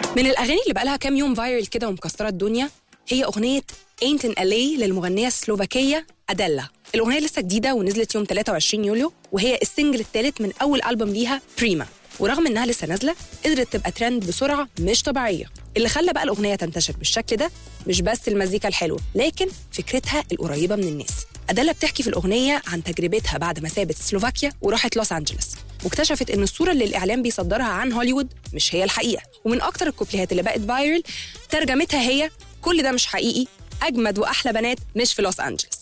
من الأغاني اللي بقالها كام يوم فايرل كده ومكسرة الدنيا هي أغنية Ain't in LA للمغنية السلوفاكية أديلا الأغنية لسه جديدة ونزلت يوم 23 يوليو وهي السنجل الثالث من أول ألبوم ليها بريما ورغم إنها لسه نازلة قدرت تبقى ترند بسرعة مش طبيعية اللي خلى بقى الأغنية تنتشر بالشكل ده مش بس المزيكا الحلوة لكن فكرتها القريبة من الناس أديلا بتحكي في الأغنية عن تجربتها بعد ما سابت سلوفاكيا وراحت لوس أنجلوس واكتشفت ان الصوره اللي الاعلام بيصدرها عن هوليوود مش هي الحقيقه ومن اكتر الكوبليهات اللي بقت فايرل ترجمتها هي كل ده مش حقيقي اجمد واحلى بنات مش في لوس انجلوس